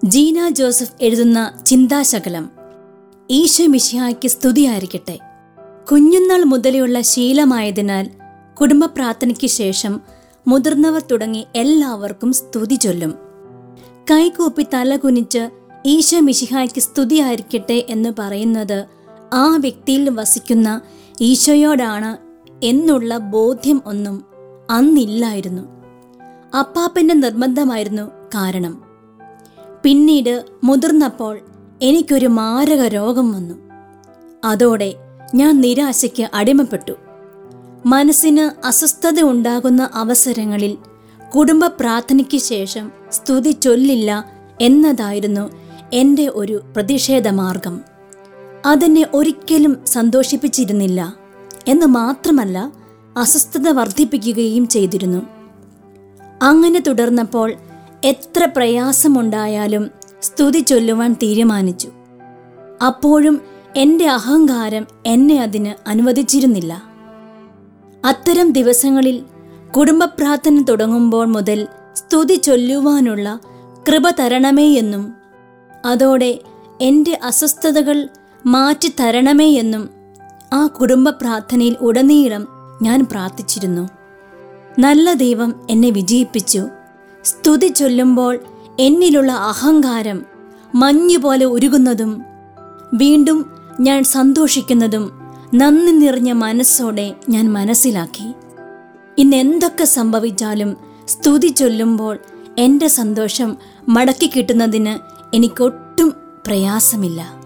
Jeena Joseph എഴുതുന്ന ചിന്താശകലം ഈശോ മിശിഹായ്ക്ക് സ്തുതിയായിരിക്കട്ടെ കുഞ്ഞുനാൾ മുതലുള്ള ശീലമായതിനാൽ കുടുംബ പ്രാർത്ഥനയ്ക്ക് ശേഷം മുതിർന്നവർ തുടങ്ങി എല്ലാവർക്കും സ്തുതി ചൊല്ലും കൈകൂപ്പി തലകുനിച്ച് ഈശോ മിശിഹായ്ക്ക് സ്തുതിയായിരിക്കട്ടെ എന്ന് പറയുന്നത് ആ വ്യക്തിയിൽ വസിക്കുന്ന ഈശോയോടാണ് എന്നുള്ള ബോധ്യം ഒന്നും അന്നില്ലായിരുന്നു അപ്പാപ്പന്റെ നിർബന്ധമായിരുന്നു കാരണം പിന്നീട് മുതിർന്നപ്പോൾ എനിക്കൊരു മാരക രോഗം വന്നു അതോടെ ഞാൻ നിരാശയ്ക്ക് അടിമപ്പെട്ടു മനസ്സിന് അസ്വസ്ഥത ഉണ്ടാകുന്ന അവസരങ്ങളിൽ കുടുംബ പ്രാർത്ഥനയ്ക്ക് ശേഷം സ്തുതി ചൊല്ലില്ല എന്നതായിരുന്നു എൻ്റെ ഒരു പ്രതിഷേധ മാർഗം അതെന്നെ ഒരിക്കലും സന്തോഷിപ്പിച്ചിരുന്നില്ല എന്ന് മാത്രമല്ല അസ്വസ്ഥത വർദ്ധിപ്പിക്കുകയും ചെയ്തിരുന്നു അങ്ങനെ തുടർന്നപ്പോൾ എത്ര പ്രയാസമുണ്ടായാലും സ്തുതി ചൊല്ലുവാൻ തീരുമാനിച്ചു അപ്പോഴും എൻ്റെ അഹങ്കാരം എന്നെ അതിന് അനുവദിച്ചിരുന്നില്ല അത്തരം ദിവസങ്ങളിൽ കുടുംബ പ്രാർത്ഥന തുടങ്ങുമ്പോൾ മുതൽ സ്തുതി ചൊല്ലുവാനുള്ള കൃപ തരണമേ എന്നും അതോടെ എൻ്റെ അസ്വസ്ഥതകൾ മാറ്റി തരണമേ എന്നും ആ കുടുംബ പ്രാർത്ഥനയിൽ ഉടനീളം ഞാൻ പ്രാർത്ഥിച്ചിരുന്നു നല്ല ദൈവം എന്നെ വിജയിപ്പിച്ചു സ്തുതി ചൊല്ലുമ്പോൾ എന്നിലുള്ള അഹങ്കാരം മഞ്ഞുപോലെ ഉരുകുന്നതും വീണ്ടും ഞാൻ സന്തോഷിക്കുന്നതും നന്ദി നിറഞ്ഞ മനസ്സോടെ ഞാൻ മനസ്സിലാക്കി ഇന്ന് എന്തൊക്കെ സംഭവിച്ചാലും സ്തുതി ചൊല്ലുമ്പോൾ എൻ്റെ സന്തോഷം മടക്കി കിട്ടുന്നതിന് എനിക്കൊട്ടും പ്രയാസമില്ല